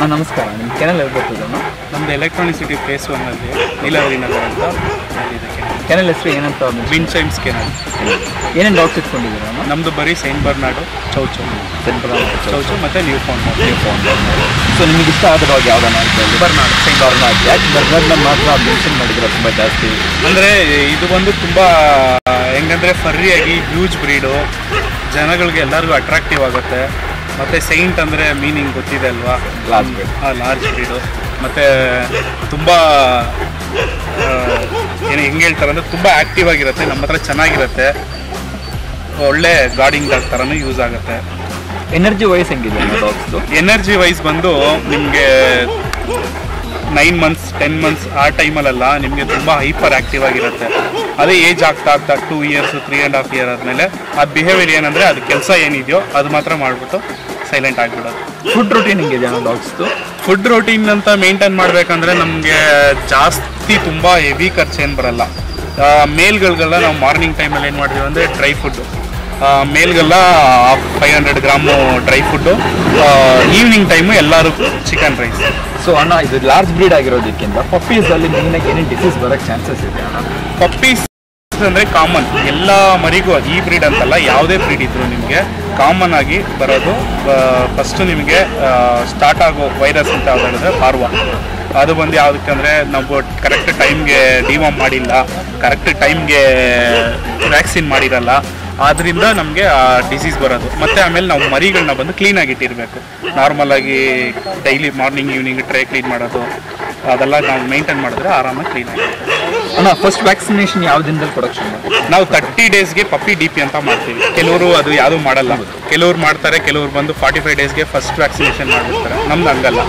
ನಮಸ್ಕಾರ ನಿಮ್ಮ ಕೆನಲ್ ಎಲ್ಲಿ ಬರ್ತಿದ್ದಣ್ಣ ನಮ್ದು ಎಲೆಕ್ಟ್ರಾನಿಸಿಟಿ ಫೇಸ್ ಒನ್ನಲ್ಲಿ ನೀಲಗಿರಿ ನಗರ ಅಂತ ಇದೆ ಕೆನಲ್ ಹೆಸರು ಏನಂತ ವಿನ್ ಚೈಮ್ಸ್ ಕೆನಲ್ ಏನೇನು ಡಾಗ್ಸ್ ಇಟ್ಕೊಂಡಿದ್ದೀರಣ್ಣ ನಮ್ಮದು ಬರೀ ಸೈನ್ ಬರ್ನಾಡು ಚೌಚೌ ಚೌಚೌ ಮತ್ತು ನ್ಯೂ ಫೌಂಡ್ ಸೊ ನಿಮಗೆ ಇಷ್ಟ ಆದ ಡಾಗ್ ಯಾವ್ದಣ್ಣ ಇದರಲ್ಲಿ ಬರ್ನಾಡು ಸೈನ್ ಬರ್ನಾಡ್ ಯಾಕೆ ಬರ್ನಾಡ್ನ ಮಾತ್ರ ಮೆನ್ಷನ್ ಮಾಡಿದ್ರೆ ತುಂಬ ಜಾಸ್ತಿ ಅಂದರೆ ಇದು ಬಂದು ತುಂಬ ಹೆಂಗಂದರೆ ಫರ್ರಿಯಾಗಿ ಹ್ಯೂಜ್ ಬ್ರೀಡು ಜನಗಳಿಗೆ ಎಲ್ಲರಿಗೂ ಅಟ್ರಾಕ್ಟಿವ್ ಆಗುತ್ತೆ ಮತ್ತು ಸೈಂಟ್ ಅಂದರೆ ಮೀನಿಂಗ್ ಗೊತ್ತಿದೆ ಅಲ್ವಾ Large breed. ಹಾಂ ಲಾರ್ಜ್ ಬ್ರೀಡು ಮತ್ತು ತುಂಬ ಏನು ಹೆಂಗೆ ಹೇಳ್ತಾರೆ ಅಂದರೆ ತುಂಬ ಆ್ಯಕ್ಟಿವ್ ಆಗಿರುತ್ತೆ ನಮ್ಮ ಹತ್ರ ಚೆನ್ನಾಗಿರುತ್ತೆ ಒಳ್ಳೆ ಗಾರ್ಡಿಂಗ್ ಡಾಗ್ ಥರನೂ ಯೂಸ್ ಆಗುತ್ತೆ ಎನರ್ಜಿ ವೈಸ್ ಹೆಂಗಿದೆ ಅಣ್ಣ ಡಾಗ್ಸ್ದು ಎನರ್ಜಿ ವೈಸ್ ಬಂದು ನಿಮಗೆ ನೈನ್ ಮಂತ್ಸ್ ಟೆನ್ ಮಂತ್ಸ್ ಆ ಟೈಮಲ್ಲೆಲ್ಲ ನಿಮಗೆ ತುಂಬ ಹೈಪರ್ ಆ್ಯಕ್ಟಿವ್ ಆಗಿರುತ್ತೆ ಅದೇ ಏಜ್ ಆಗ್ತಾ ಆಗ್ತಾ two years three and half year ಆದಮೇಲೆ ಅದು ಬಿಹೇವಿಯರ್ ಏನಂದರೆ ಅದು ಕೆಲಸ ಏನಿದೆಯೋ ಅದು ಮಾತ್ರ ಮಾಡಿಬಿಟ್ಟು ಸೈಲೆಂಟ್ ಆಗಿಬಿಡೋದು ಫುಡ್ ರೊಟೀನ್ ಹೆಂಗಿದೆ ಅಣ್ಣ ಡಾಗ್ಸ್ದು ಫುಡ್ ರೊಟೀನ್ ಅಂತ ಮೇಂಟೈನ್ ಮಾಡಬೇಕಂದ್ರೆ ನಮಗೆ ಜಾಸ್ತಿ ತುಂಬ ಹೆವಿ ಖರ್ಚೇನು ಬರಲ್ಲ ಮೇಲ್ಗಳಿಗೆಲ್ಲ ನಾವು ಮಾರ್ನಿಂಗ್ ಟೈಮಲ್ಲಿ ಏನು ಮಾಡ್ತೀವಿ ಅಂದರೆ ಡ್ರೈ ಫುಡ್ಡು ಮೇಲ್ಗೆಲ್ಲ five hundred gram dry food evening time ಎಲ್ಲರೂ ಚಿಕನ್ ರೈಸ್ ಸೊ ಅಣ್ಣ ಇದು ಲಾರ್ಜ್ ಬ್ರೀಡ್ ಆಗಿರೋದಕ್ಕಿಂತ ಪಪ್ಪೀಸಲ್ಲಿ ಮೇಯ್ನಾಗಿ ಏನೇನು ಡಿಸೀಸ್ ಬರೋಕ್ಕೆ ಚಾನ್ಸಸ್ ಇದೆ ಅಣ್ಣ ಪಪ್ಪೀಸ್ ಅಂದರೆ ಕಾಮನ್ ಎಲ್ಲ ಮರಿಗೂ ಈ ಬ್ರೀಡ್ ಅಂತಲ್ಲ ಯಾವುದೇ ಬ್ರೀಡ್ ಇದ್ರು ನಿಮಗೆ ಕಾಮನ್ ಆಗಿ ಬರೋದು ಫಸ್ಟು ನಿಮಗೆ ಸ್ಟಾರ್ಟ್ ಆಗೋ ವೈರಸ್ ಅಂತ ಯಾವ್ದು ಹೇಳಿದ್ರೆ ಪಾರ್ವ ಅದು ಬಂದು ಯಾವುದಕ್ಕೆ ಅಂದರೆ ನಾವು ಕರೆಕ್ಟ್ ಟೈಮ್ಗೆ ಡಿವಾಮ್ ಮಾಡಿಲ್ಲ ಕರೆಕ್ಟ್ ಟೈಮ್ಗೆ ವ್ಯಾಕ್ಸಿನ್ ಮಾಡಿರಲ್ಲ ಆದ್ರಿಂದ ನಮಗೆ ಆ ಡಿಸೀಸ್ ಬರೋದು ಮತ್ತು ಆಮೇಲೆ ನಾವು ಮರಿಗಳನ್ನ ಬಂದು ಕ್ಲೀನಾಗಿ ಇಟ್ಟಿರಬೇಕು ನಾರ್ಮಲಾಗಿ daily morning evening tray clean ಮಾಡೋದು ಅದೆಲ್ಲ ನಾವು ಮೇಂಟೈನ್ ಮಾಡಿದ್ರೆ ಆರಾಮಾಗಿ ಕ್ಲೀನಾಗಿ ಅಣ್ಣ ಫಸ್ಟ್ ವ್ಯಾಕ್ಸಿನೇಷನ್ ಯಾವ ದಿನದಲ್ಲಿ ಕೊಡೋಕ್ಕೆ ಶುರು ಮಾಡ್ತೀವಿ? ನಾವು ತರ್ಟಿ ಡೇಸ್ಗೆ ಪಪ್ಪಿ ಡಿ ಪಿ ಅಂತ ಮಾಡ್ತೀವಿ ಕೆಲವರು ಅದು ಯಾವುದು ಮಾಡಲ್ಲ ಕೆಲವ್ರು ಮಾಡ್ತಾರೆ ಕೆಲವ್ರು ಬಂದು ಫಾರ್ಟಿ ಫೈವ್ ಡೇಸ್ಗೆ ಫಸ್ಟ್ ವ್ಯಾಕ್ಸಿನೇಷನ್ ಮಾಡಿರ್ತಾರೆ ನಮ್ದು ಹಂಗಲ್ಲ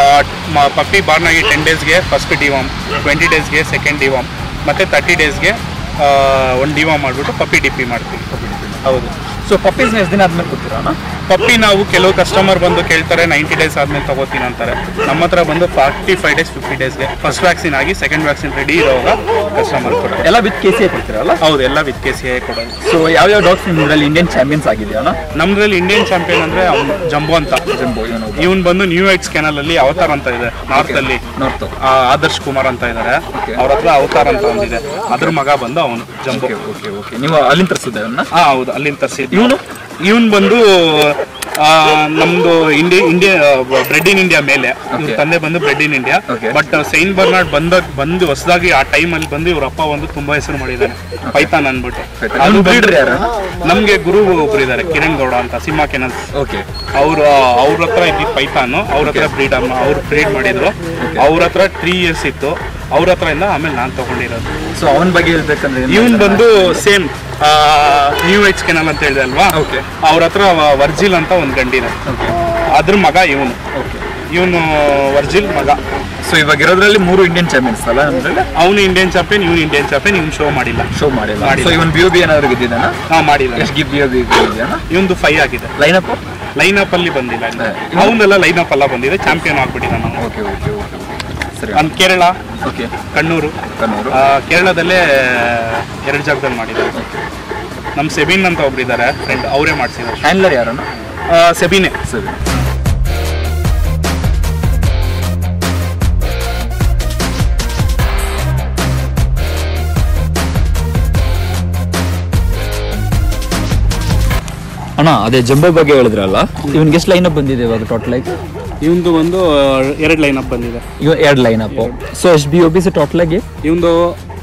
ಪಪ್ಪಿ ಬಾರ್ನ್ ಆಗಿ ಟೆನ್ ಡೇಸ್ಗೆ ಫಸ್ಟ್ ಡಿವಾಮ್ ಟ್ವೆಂಟಿ ಡೇಸ್ಗೆ ಸೆಕೆಂಡ್ ಡಿವಾಮ್ ಮತ್ತು ತರ್ಟಿ ಡೇಸ್ಗೆ ಒಂದು ಡಿವಾಮ್ ಮಾಡಿಬಿಟ್ಟು ಪಪ್ಪಿ ಡಿ ಪಿ ಮಾಡ್ತೀವಿ ಹೌದು ಸೊ ಪಪ್ಪೀಸ್ನ ಎಷ್ಟು ದಿನ ಆದ್ಮೇಲೆ ಕೊಡ್ತೀರಾ ಅಣ್ಣ ಪಪ್ಪಿ ನಾವು ಕೆಲವು ಕಸ್ಟಮರ್ ಬಂದು ಕೇಳ್ತಾರೆ ನೈಂಟಿ ಡೇಸ್ ಆದ್ಮೇಲೆ ತಗೋತೀನಿ ಅಂತಾರೆ ನಮ್ಮ ಹತ್ರ ಬಂದು ಫಾರ್ಟಿ ಫೈವ್ ಡೇಸ್ ಫಿಫ್ಟಿ ಡೇಸ್ಗೆ ಫಸ್ಟ್ ವ್ಯಾಕ್ಸಿನ್ ಆಗಿ ಸೆಕೆಂಡ್ ವ್ಯಾಕ್ಸಿನ್ ರೆಡಿ ಇರೋವಾಗ ಕಸ್ಟಮರ್ ಕೊಡ್ತಾರೆ ಎಲ್ಲ ವಿತ್ ಕೆ ಸಿ ಕೊಡ್ತೀರಲ್ಲ ಹೌದು ಎಲ್ಲ ವಿತ್ ಕೆ ಸಿ ಕೊಡೋದು ಸೊ ಯಾವ್ಯಾವ ಡಾಗ್ಸ್ ನಿಮ್ಮದ್ರಲ್ಲಿ ಇಂಡಿಯನ್ ಚಾಂಪಿಯನ್ಸ್ ಆಗಿದೆಯಾ ಅಣ್ಣ ನಮ್ದ್ರಲ್ಲಿ ಇಂಡಿಯನ್ ಚಾಂಪಿಯನ್ ಅಂದ್ರೆ ಅವ್ನು ಜಂಬೋ ಅಂತ ಜಂಬೋ ಇವನು ಇವನ್ ಬಂದು ನ್ಯೂ ಎಕ್ಸ್ ಕೆನಲ್ ಅಲ್ಲಿ ಅವತಾರ್ ಅಂತ ಇದೆ ನಾರ್ತ್ ಅಲ್ಲಿ ನೋಡ್ತು ಆ, ಆದರ್ಶ್ ಕುಮಾರ್ ಅಂತ ಇದ್ದಾರೆ Okay. ಅವ್ರ ಹತ್ರ ಅವತಾರ್ ಅಂತ ಒಂದಿದೆ ಅದ್ರ ಮಗ ಬಂದು ಅವನು ಜಂಬೋ ಓಕೆ ಓಕೆ ಓಕೆ ನೀವು ಅಲ್ಲಿಂದ ತರಿಸಿದ್ದೆ ಅವನ್ನ ಹಾ ಹೌದು ಅಲ್ಲಿಂದ ತರಿಸಿ ಇವ್ನು? ಇವನ್ ಬಂದು ಆ, ನಮ್ದು India India bred in India ಮೇಲೆ ಇವ್ರ Okay. ತಂದೆ ಬಂದು bred in India Okay. But Saint Bernard ಬಂದ ಬಂದು ಹೊಸದಾಗಿ ಆ ಟೈಮಲ್ಲಿ ಬಂದು ಇವ್ರ ಅಪ್ಪ ಒಂದು ತುಂಬಾ ಹೆಸರು ಮಾಡಿದ್ದಾನೆ ಪೈತಾನ್ ಅನ್ಬಿಟ್ಟು Python. ಅದು ಅವ್ನು breeder ಬಂದು- ಯಾರು? ನಮ್ಗೆ ಗುರು ಒಬ್ರು ಇದ್ದಾರೆ ಕಿರಣ್ ಗೌಡ ಅಂತ ಸಿಂಹ ಕೆನಲ್ ಓಕೆ ಅವ್ರು ಅವ್ರ ಹತ್ರ ಇದ್ದಿದ್ದು ಪೈಥಾನು ಅವ್ರ ಹತ್ರ ಬ್ರೀಡ್ ಅವ್ರು ಬ್ರೀಡ್ ಮಾಡಿದ್ರು ಅವ್ರ ಹತ್ರ ತ್ರೀ ಇಯರ್ಸ್ ಇತ್ತು ಅವ್ರ ಹತ್ರ ಇಂದ ಆಮೇಲೆ ನಾನು ತಗೊಂಡಿರೋದು ಸೊ ಅವನ ಬಗ್ಗೆ ಹೇಳ್ಬೇಕಂದ್ರೆ ಏನ್ ಇವನ್ ಹೇಳ್ತಾರೆ? ಬಂದು ಸೇಮ್ ನ್ಯೂ ಎಚ್ ಕೆನಲ್ ಅಂತ ಹೇಳಿದೆ ಅಲ್ವಾ Okay. ಅವ್ರ ಹತ್ರ ವರ್ಜಿಲ್ ಅಂತ ಒಂದು ಗಂಡಿದೆ ಓಕೆ ಅದ್ರ ಮಗ ಇವನು ಓಕೆ ಇವನು ವರ್ಜಿಲ್ ಮಗ ಸೊ ಇವಾಗ ಇರೋದ್ರಲ್ಲಿ ಮೂರು ಇಂಡಿಯನ್ ಚಾಂಪಿಯನ್ಸ್ ಅಲ್ಲ ಅಂದ್ರೆ ಅವನು ಇಂಡಿಯನ್ ಚಾಂಪಿಯನ್ ಇವನು ಇಂಡಿಯನ್ ಚಾಂಪಿಯನ್ ಇವನು ಶೋ ಮಾಡಿಲ್ಲ ಶೋ ಮಾಡಿಲ್ಲ ಮಾಡಿಲ್ಲ. ಸೊ ಇವನ್ ಬಿ ಬಿ ಏನಾದ್ರು ಗೆದ್ದಿದ್ದಾನ ಹಾ ಮಾಡಿಲ್ಲ ಎಷ್ಟು ಗಿ ಬಿ ಬಿ ಇದೆಯಾ ಇವನ್ದು ಫೈ ಆಗಿದೆ ಲೈನಪ್ ಲೈನ್ ಅಪ್ ಅಲ್ಲಿ ಬಂದಿಲ್ಲ ಹಾ. ಅವನ್ನೆಲ್ಲ ಲೈನ್ ಅಪ್ ಎಲ್ಲ ಬಂದಿದೆ ಚಾಂಪಿಯನ್ ಆಗ್ಬಿಟ್ಟಿಲ್ಲ ನಾವು ಓಕೆ ಓಕೆ ಓಕೆ ಸರಿ ಅಂದ್ ಕೇರಳ ಓಕೆ ಕಣ್ಣೂರು ಕಣ್ಣೂರು ಆ, ಕೇರಳದಲ್ಲೇ ಎರಡು ಜಾಗದಲ್ಲಿ ಮಾಡಿದ್ದಾರೆ ನಮ್ಮ ಸೆಬಿನ್ ಅಂತ ಒಬ್ರು ಇದ್ದಾರೆ ಫ್ರೆಂಡ್ ಅವರೇ ಮಾಡಿಸಿದ್ದಾರೆ ಹ್ಯಾಂಡ್ಲರ್ ಯಾರಣ್ಣ ಸೆಬಿನೇ ಸರಿ ಅಣ್ಣ ಅದೇ ಜಂಬೋ ಬಗ್ಗೆ ಹೇಳಿದ್ರಲ್ಲ ಇವನ್ಗೆ ಎಷ್ಟು ಲೈನ್ ಅಪ್ ಬಂದಿದೆ ಇವಾಗ ಟೋಟಲ್ ಆಗಿ ಇವಂದು ಒಂದು ಎರಡು ಲೈನ್ ಅಪ್ ಬಂದಿದೆ ಇವ ಎರಡು ಲೈನ್ ಅಪ್ ಸೊ ಎಷ್ಟು B O B C total ಆಗಿ ಇವಂದು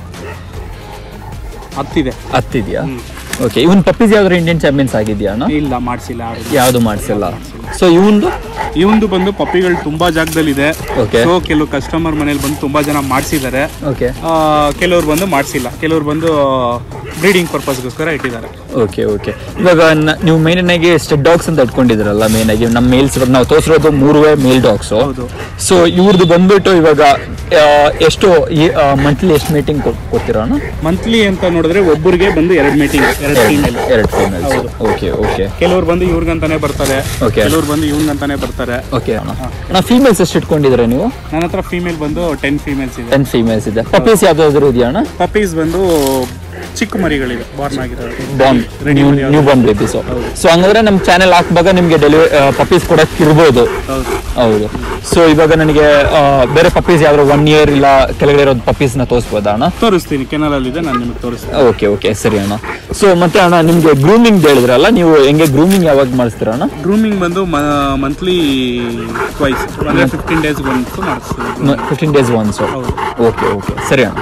ಹತ್ತಿದೆ ಹತ್ತಿದ್ಯಾ ಓಕೆ ಇವನ್ ಪಪ್ಪೀಸ್ ಯಾವ್ದಾರು ಇಂಡಿಯನ್ ಚಾಂಪಿಯನ್ಸ್ ಆಗಿದ್ಯಾ ಅಣ್ಣ ಇಲ್ಲ ಮಾಡಿಸಿಲ್ಲ ಯಾವುದು ಮಾಡಿಸಿಲ್ಲ ಸೊ ಇವಂದು ಇವಂದು ಬಂದು ಪಪ್ಪಿಗಳು ತುಂಬಾ ಜಾಗದಲ್ಲಿದೆ Okay. ಸೊ ಕೆಲವು ಕಸ್ಟಮರ್ ಮನೇಲಿ ಬಂದು ತುಂಬಾ ಜನ ಮಾಡಿಸಿದ್ದಾರೆ ಓಕೆ ಕೆಲವ್ರು ಬಂದು ಮಾಡಿಸಿಲ್ಲ ಕೆಲವ್ರು ಬಂದು ಬ್ರೀಡಿಂಗ್ ಪರ್ಪಸ್ಗೋಸ್ಕರ ಇಟ್ಟಿದ್ದಾರೆ ಓಕೆ ಓಕೆ ಇವಾಗ ನ- ನೀವು ಮೇನ್ ಆಗಿ ಸ್ಟೆಡ್ ಡಾಗ್ಸ್ ಅಂತ ಇಟ್ಕೊಂಡಿದ್ರಲ್ಲ ಮೇನ್ ಆಗಿ ನಮ್ಮ ಮೇಲ್ಸ್ ಇವಾಗ ನಾವು ತೋರಿಸಿರೋದು ಮೂರುವೇ ಮೇಲ್ ಡಾಗ್ಸ್ ಹೌದು. ಸೊ ಇವ್ರದ್ದು ಬಂದ್ಬಿಟ್ಟು ಇವಾಗ ಆ, ಎಷ್ಟು ಮಂತ್ಲಿ ಎಷ್ಟು ಮೀಟಿಂಗ್ ಕೊಡ್ತೀರಾ ಅಣ್ಣ ಮಂತ್ಲಿ ಅಂತ ನೋಡಿದ್ರೆ ಒಬ್ಬರಿಗೆ ಬಂದು ಎರಡು ಮೀಟಿಂಗ್ ಎರಡು ಫೀಮೇಲ್ ಎರಡು ಫೀಮೇಲ್ಸ್ ಓಕೆ ಓಕೆ ಕೆಲವ್ರು ಬಂದು ಇವ್ರಿಗಂತಾನೆ ಬರ್ತಾರೆ Okay. ಕೆಲವ್ರು ಬಂದು ಇವ್ರಿಗಂತಾನೆ ಬರ್ತಾರೆ ಓಕೆ ಅಣ್ಣ ಅಣ್ಣ ಫೀಮೇಲ್ಸ್ ಎಷ್ಟು ಇಟ್ಕೊಂಡಿದ್ದೀರಾ ನೀವು ನನ್ನ ಹತ್ರ ಫೀಮೇಲ್ ಬಂದು ಟೆನ್ ಫೀಮೇಲ್ಸ್ ಇದೆ ಟೆನ್ ಫೀಮೇಲ್ಸ್ ಇದೆ ಪಪ್ಪೀಸ್ ಯಾವ್ದಾದ್ರು ಇದೆಯಾ ಅಣ್ಣ ಪಪ್ಪೀಸ್ ಬಂದು ಚಿಕ್ಕ ಮರಿಗಳಿದೆ ಬಾರ್ನ್ ಆಗಿರೋದು ಬಾಂಡ್ new new born babies so ಹಂಗಂದ್ರೆ ನಮ್ಮ ಚಾನೆಲ್ ಹಾಕ್ವಾಗ ನಿಮಗೆ ಡೆಲಿವರಿ ಪಪ್ಪೀಸ್ ಕೊಡಕ್ ಇರ್ಬೋದು ಹೌದು ಹೌದು ಸೊ ಇವಾಗ ನನಗೆ ಆ, ಬೇರೆ ಪಪ್ಪೀಸ್ ಯಾವ್ದಾದ್ರು ಒನ್ ಇಯರ್ ಇಲ್ಲ ಕೆಳಗಡೆ ಇರೋದು ಪಪ್ಪೀಸ್ ನ ತೋರಿಸ್ಬೋದಾ ಅಣ್ಣ ತೋರಿಸ್ತೀನಿ ಕೆನಲಲ್ಲಿ ಇದೆ ನಾನು ನಿಮಗೆ ತೋರಿಸ್ತೀನಿ ಓಕೆ ಓಕೆ ಸರಿ ಅಣ್ಣ ಸೊ ಮತ್ತೆ ಅಣ್ಣ ನಿಮ್ಗೆ ಗ್ರೂಮಿಂಗ್ ಹೇಳಿದ್ರಲ್ಲ ನೀವು ಹೆಂಗೆ ಗ್ರೂಮಿಂಗ್ ಯಾವಾಗ ಮಾಡಿಸ್ತೀರ ಅಣ್ಣ ಗ್ರೂಮಿಂಗ್ ಬಂದು ಮಂತ್ಲಿ ಟ್ವೈಸ್ ಅಂದರೆ ಫಿಫ್ಟೀನ್ ಡೇಸ್ಗೆ ಒಂದು ಮಾಡಿಸ್ತೀನಿ ಫಿಫ್ಟೀನ್ ಡೇಸ್ ಒನ್ಸ್ ಹೌದು ಓಕೆ ಓಕೆ ಸರಿ ಅಣ್ಣ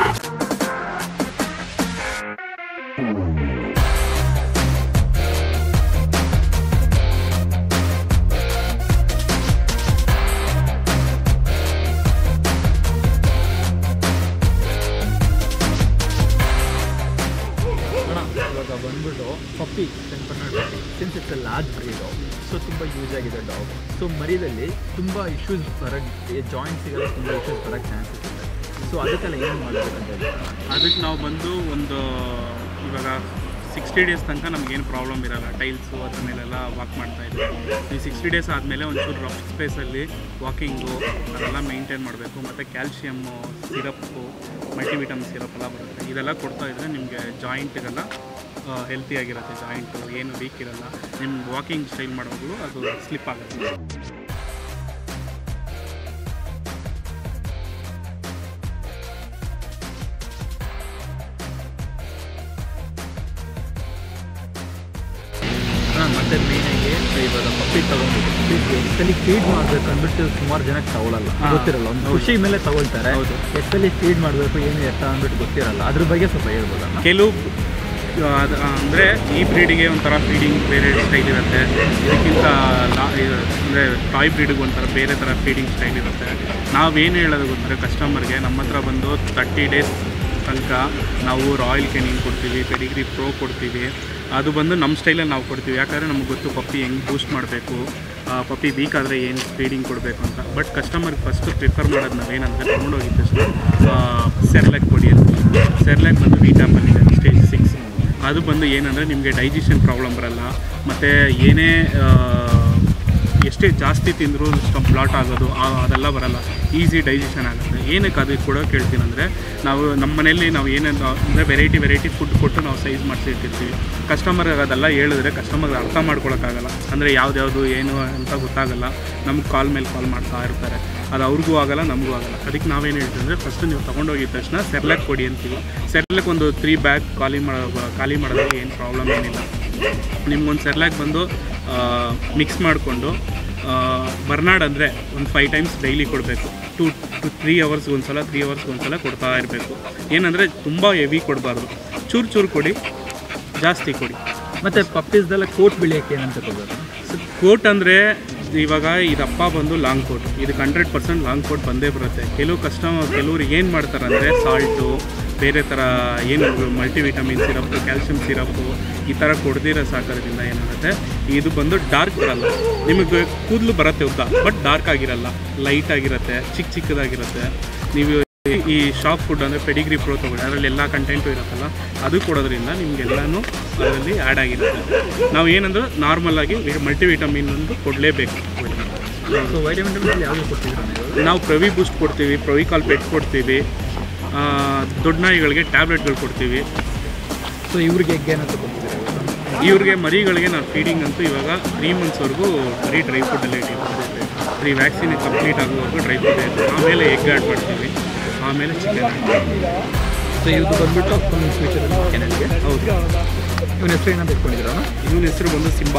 ಇವಾಗ ಬಂದ್ಬಿಟ್ಟು puppy puppy since it's a large breed so ತುಂಬ ಯೂಸ್ ಆಗಿದೆ ಡಾಗ್ ಸೊ ಮರಿದಲ್ಲಿ ತುಂಬ ಇಶ್ಯೂಸ್ ಬರೋಕ್ಕೆ ಜಾಯಿಂಟ್ಸಿಗೆಲ್ಲ ತುಂಬ ಇಶ್ಯೂಸ್ ಬರೋಕ್ಕೆ ಚಾನ್ಸಸ್ ಇದೆ ಸೊ ಅದಕ್ಕೆಲ್ಲ ಏನು ಮಾಡಬೇಕಂತ ಹೇಳ್ತಾರೆ ಅದಕ್ಕೆ ನಾವು ಬಂದು ಒಂದು ಇವಾಗ ಸಿಕ್ಸ್ಟಿ ಡೇಸ್ ತನಕ ನಮಗೇನು ಪ್ರಾಬ್ಲಮ್ ಇರಲ್ಲ ಟೈಲ್ಸು ಅದ್ರ ಮೇಲೆಲ್ಲ ವಾಕ್ ಮಾಡ್ತಾ ಇದ್ದೀವಿ ಈ ಸಿಕ್ಸ್ಟಿ ಡೇಸ್ ಆದಮೇಲೆ ಒಂಚೂರು ರಫ್ ಸ್ಪೇಸಲ್ಲಿ ವಾಕಿಂಗು ಅದೆಲ್ಲ ಮೇಂಟೈನ್ ಮಾಡಬೇಕು ಮತ್ತು ಕ್ಯಾಲ್ಶಿಯಮ್ಮು ಸಿರಪ್ಪು ಮಲ್ಟಿವಿಟಮಿನ್ ಸಿರಪ್ ಎಲ್ಲ ಬರುತ್ತೆ ಇದೆಲ್ಲ ಕೊಡ್ತಾ ಇದ್ದರೆ ನಿಮಗೆ ಜಾಯಿಂಟ್ ಇದೆಲ್ಲ ಹೆಲ್ತಿಯಾಗಿರುತ್ತೆ ಜಾಯಿಂಟು ಏನು ವೀಕ್ ಇರಲ್ಲ ನಿಮ್ಮ ವಾಕಿಂಗ್ ಸ್ಟೈಲ್ ಮಾಡುವಾಗಲೂ ಅದು ಸ್ಲಿಪ್ ಆಗುತ್ತೆ ಹಾಂ ಮತ್ತು ಮೇಯ್ನಾಗಿ ಇವಾಗ ಪಪ್ಪಿ ತೊಗೊಂಡ್ಬಿಟ್ಟು ಪಪ್ಪೀಸ್ಗೆ ಎಷ್ಟಲ್ಲಿ ಫೀಡ್ ಮಾಡಬೇಕು ಅಂದ್ಬಿಟ್ಟು ಸುಮಾರು ಜನಕ್ಕೆ ತಗೊಳ್ಳಲ್ಲ ಹಾ. ಗೊತ್ತಿರಲ್ಲ ಒಂದು ಖುಷಿ ಮೇಲೆ ತಗೊಳ್ತಾರೆ ಹೌದು. ಎಷ್ಟಲ್ಲಿ ಫೀಡ್ ಮಾಡಬೇಕು ಏನು ಎತ್ತ ಅಂದ್ಬಿಟ್ಟು ಗೊತ್ತಿರಲ್ಲ ಅದ್ರ ಬಗ್ಗೆ ಸ್ವಲ್ಪ ಹೇಳ್ಬೋದಲ್ಲ ಕೆಲವು ಅದು ಅಂದರೆ ಈ ಬ್ರೀಡಿಗೆ ಒಂಥರ ಫೀಡಿಂಗ್ ಬೇರೆ ಸ್ಟೈಲ್ ಇರುತ್ತೆ ಇದಕ್ಕಿಂತ ಲಾ ಅಂದರೆ ಟಾಯ್ ಬ್ರೀಡಿಗೆ ಒಂಥರ ಬೇರೆ ಥರ ಫೀಡಿಂಗ್ ಸ್ಟೈಲ್ ಇರುತ್ತೆ ನಾವೇನು ಹೇಳೋದು ಗೊತ್ತಾರೆ ಕಸ್ಟಮರ್ಗೆ ನಮ್ಮ ಹತ್ರ ಬಂದು ತರ್ಟಿ ಡೇಸ್ ತನಕ ನಾವು ರಾಯಲ್ ಕೆನಿನ್ ಕೊಡ್ತೀವಿ ಪೆಡಿಗ್ರಿ ಪ್ರೋ ಕೊಡ್ತೀವಿ ಅದು ಬಂದು ನಮ್ಮ ಸ್ಟೈಲಲ್ಲಿ ನಾವು ಕೊಡ್ತೀವಿ ಯಾಕಂದರೆ ನಮ್ಗೆ ಗೊತ್ತು ಪಪ್ಪಿ ಹೆಂಗೆ ಬೂಸ್ಟ್ ಮಾಡಬೇಕು ಪಪ್ಪಿ ವೀಕ್ ಆದರೆ ಏನು ಫೀಡಿಂಗ್ ಕೊಡಬೇಕು ಅಂತ ಬಟ್ ಕಸ್ಟಮರ್ಗೆ ಫಸ್ಟು ಪ್ರಿಫರ್ ಮಾಡೋದು ನಾವೇನಂದರೆ ತೊಗೊಂಡೋಗಿದ್ದ ತಕ್ಷಣ ಸೆರ್ಲಾಕ್ ಕೊಡಿ ಅಂತ ಸೆರ್ಲಾಕ್ ಬಂದು ವೀಟಾಪಲ್ಲಿದೆ ಸ್ಟೇಜ್ ಸಿಕ್ಸ್ ಅದು ಬಂದು ಏನಂದರೆ ನಿಮಗೆ ಡೈಜೆಷನ್ ಪ್ರಾಬ್ಲಮ್ ಬರಲ್ಲ ಮತ್ತು ಏನೇ ಆ, ಎಷ್ಟೇ ಜಾಸ್ತಿ ತಿಂದರೂ ಸ್ಟಮ್ ಬ್ಲಾಟ್ ಆಗೋದು ಆ- ಅದೆಲ್ಲ ಬರಲ್ಲ ಈಸಿ ಡೈಜೆಷನ್ ಆಗುತ್ತೆ ಏನಕ್ಕೆ ಅದಕ್ಕೆ ಕೂಡ ಕೇಳ್ತೀನಿ ಅಂದರೆ ನಾವು ನಮ್ಮ ಮನೆಯಲ್ಲಿ ನಾವು ಏನೇನು ಅಂದರೆ ವೆರೈಟಿ ವೆರೈಟಿ ಫುಡ್ ಕೊಟ್ಟು ನಾವು ಸೈಜ್ ಮಾಡಿಸಿ ಇಟ್ಟಿರ್ತೀವಿ ಕಸ್ಟಮರ್ಗೆ ಅದೆಲ್ಲ ಹೇಳಿದ್ರೆ ಕಸ್ಟಮರ್ಗೆ ಅರ್ಥ ಮಾಡ್ಕೊಳಕ್ಕಾಗಲ್ಲ ಅಂದರೆ ಯಾವ್ದ್ಯಾವುದು ಏನು ಅಂತ ಗೊತ್ತಾಗಲ್ಲ ನಮ್ಗೆ ಕಾಲ್ ಮೇಲೆ ಕಾಲ್ ಮಾಡ್ತಾ ಇರ್ತಾರೆ ಅದು ಅವ್ರಿಗೂ ಆಗಲ್ಲ ನಮಗೂ ಆಗಲ್ಲ ಅದಕ್ಕೆ ನಾವೇನು ಹೇಳ್ತೀವಿ ಅಂದರೆ ಫಸ್ಟ್ ನೀವು ತೊಗೊಂಡೋಗಿದ ತಕ್ಷಣ ಸೆರ್ಲಾಕ್ ಕೊಡಿ ಅಂತೀವಿ ಸೆರ್ಲಾಕ್ ಒಂದು ತ್ರೀ ಬ್ಯಾಗ್ ಖಾಲಿ ಮಾಡೋ ಖಾಲಿ ಮಾಡೋದ್ರಲ್ಲಿ ಏನು ಪ್ರಾಬ್ಲಮ್ ಏನಿಲ್ಲ ನಿಮ್ಗೊಂದು ಸೆರ್ಲಾಕ್ ಬಂದು ಮಿಕ್ಸ್ ಮಾಡಿಕೊಂಡು ಬರ್ನಾಡ್ ಅಂದರೆ ಒಂದು ಫೈವ್ ಟೈಮ್ಸ್ ಡೈಲಿ ಕೊಡಬೇಕು ಟು ಟು ತ್ರೀ ಅವರ್ಸ್ಗೆ ಒಂದು ಸಲ ತ್ರೀ ಅವರ್ಸ್ಗೆ ಒಂದು ಸಲ ಕೊಡ್ತಾ ಇರಬೇಕು ಏನಂದರೆ ತುಂಬ ಹೆವಿ ಕೊಡಬಾರ್ದು ಚೂರು ಚೂರು ಕೊಡಿ ಜಾಸ್ತಿ ಕೊಡಿ ಮತ್ತು ಪಪ್ಪೀಸ್ದೆಲ್ಲ ಕೋಟ್ ಬೆಳೆಯೋಕ್ಕೆ ಏನಂತ ಕೊಡಬೇಕು ಕೋಟ್ ಅಂದರೆ ಇವಾಗ ಇದಪ್ಪ ಬಂದು ಲಾಂಗ್ ಕೋಟ್ ಇದಕ್ಕೆ ಹಂಡ್ರೆಡ್ ಪರ್ಸೆಂಟ್ ಲಾಂಗ್ ಕೋಟ್ ಬಂದೇ ಬರುತ್ತೆ ಕೆಲವು ಕಸ್ಟಮರ್ ಕೆಲವ್ರು ಏನು ಮಾಡ್ತಾರೆ ಅಂದರೆ ಸಾಲ್ಟು ಬೇರೆ ಥರ ಏನು ಮಲ್ಟಿವಿಟಮಿನ್ ಸಿರಪ್ಪು ಕ್ಯಾಲ್ಶಿಯಂ ಸಿರಪ್ಪು ಈ ಥರ ಕೊಡ್ದಿರೋ ಸಾಕೋದ್ರಿಂದ ಏನಾಗುತ್ತೆ ಇದು ಬಂದು ಡಾರ್ಕ್ ಬರಲ್ಲ ನಿಮಗೆ ಕೂದಲು ಬರುತ್ತೆ ಉದ್ದ ಬಟ್ ಡಾರ್ಕ್ ಆಗಿರಲ್ಲ ಲೈಟ್ ಆಗಿರುತ್ತೆ ಚಿಕ್ಕ ಚಿಕ್ಕದಾಗಿರುತ್ತೆ ನೀವು ಈ ಶಾಪ್ ಫುಡ್ ಅಂದರೆ ಪೆಡಿಗ್ರಿ ಪ್ರೋ ತೊಗೊಳ್ಳಿ ಅದರಲ್ಲಿ ಎಲ್ಲ ಕಂಟೆಂಟು ಇರುತ್ತಲ್ಲ ಅದು ಕೊಡೋದ್ರಿಂದ ನಿಮಗೆಲ್ಲನೂ ಅದರಲ್ಲಿ ಆ್ಯಡ್ ಆಗಿರುತ್ತೆ ನಾವು ಏನಂದ್ರೆ ನಾರ್ಮಲ್ ಆಗಿ ಮಲ್ಟಿವಿಟಮಿನ್ ಒಂದು ಕೊಡಲೇಬೇಕು ಸೊ ವೈಟಮಿನ್ ಯಾವುದು ಕೊಡ್ತಿದ್ದೀರಾ ನೀವು ನಾವು ಪ್ರವಿ ಬೂಸ್ಟ್ ಕೊಡ್ತೀವಿ ಪ್ರವಿಕಾಲ್ ಪೆಟ್ ಕೊಡ್ತೀವಿ ಆ, ದೊಡ್ಡ ನಾಯಿಗಳಿಗೆ ಟ್ಯಾಬ್ಲೆಟ್ಗಳು ಕೊಡ್ತೀವಿ ಸೊ ಇವ್ರಿಗೆ ಎಗ್ ಏನಂತ ಕೊಡ್ತಿದ್ದೀರಾ ಇವ್ರಿಗೆ ಮರಿಗಳಿಗೆ ನಾವು ಫೀಡಿಂಗ್ ಅಂತೂ ಇವಾಗ ತ್ರೀ ಮಂತ್ಸ್ವರೆಗೂ ಬರೀ ಡ್ರೈ ಫುಡ್ಡಲ್ಲೇ ಇಟ್ಟಿರ್ತೀವಿ ತ್ರೀ ವ್ಯಾಕ್ಸಿನ್ ಕಂಪ್ಲೀಟ್ ಆಗುವವರೆಗೂ ಡ್ರೈ ಫುಡ್ ಇರುತ್ತೆ ಆಮೇಲೆ ಎಗ್ ಆ್ಯಡ್ ಮಾಡ್ತೀವಿ ಆಮೇಲೆ ಚಿಕನ್ ಸೊ ಇವ್ದು ಬಂದ್ಬಿಟ್ಟು ಒಂದು ಫ್ಯೂಚರ್ ಕೆನಲ್ಗೆ ಹೌದು ಇವನ ಹೆಸರು ಏನಂತ ಇಟ್ಕೊಂಡಿದ್ದೀರಾ ಇವನ ಹೆಸರು ಬಂದು ಸಿಂಬಾ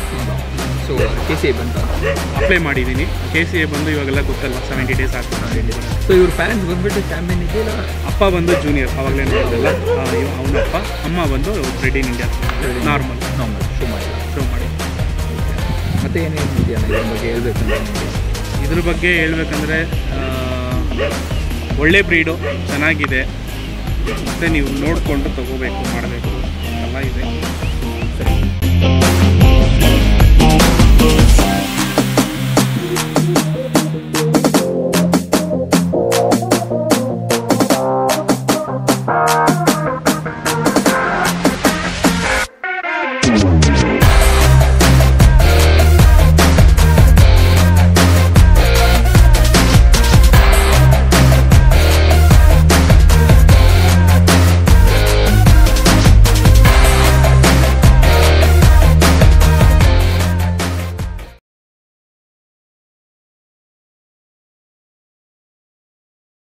ಸೊ ಕೆ ಸಿ ಬಂತ ಅಪ್ಲೈ ಮಾಡಿದ್ದೀನಿ ಕೆ ಸಿ ಎ ಬಂದು ಇವಾಗೆಲ್ಲ ಗೊತ್ತಲ್ಲ ಸೆವೆಂಟಿ ಡೇಸ್ ಆಗ್ತದೆ ಸೊ ಇವ್ರ ಪ್ಯಾರೆಂಟ್ಸ್ ಬಂದ್ಬಿಟ್ಟು ಚಾಂಪಿಯನ್ ಇದೆಯಲ್ಲ ಅಪ್ಪ ಬಂದು ಜೂನಿಯರ್ ಅವಾಗಲೇ ನೋಡೋದಲ್ಲ ಅವನಪ್ಪ ಅಮ್ಮ ಬಂದು red in India normal normal show ಮಾಡಿಲ್ಲ ಶೋ ಮಾಡಿ ಮತ್ತೆ ಏನೇನು ಇದೆಯಲ್ಲ ಇದ್ರ ಬಗ್ಗೆ ಹೇಳ್ಬೇಕಂದ್ರೆ ನಿಮಗೆ ಇದ್ರ ಬಗ್ಗೆ ಹೇಳ್ಬೇಕಂದ್ರೆ ಆ, ಒಳ್ಳೆ ಬ್ರೀಡು ಚೆನ್ನಾಗಿದೆ ಮತ್ತು ನೀವು ನೋಡಿಕೊಂಡು ತಗೋಬೇಕು ಮಾಡಬೇಕು ಎಲ್ಲ ಇದೆ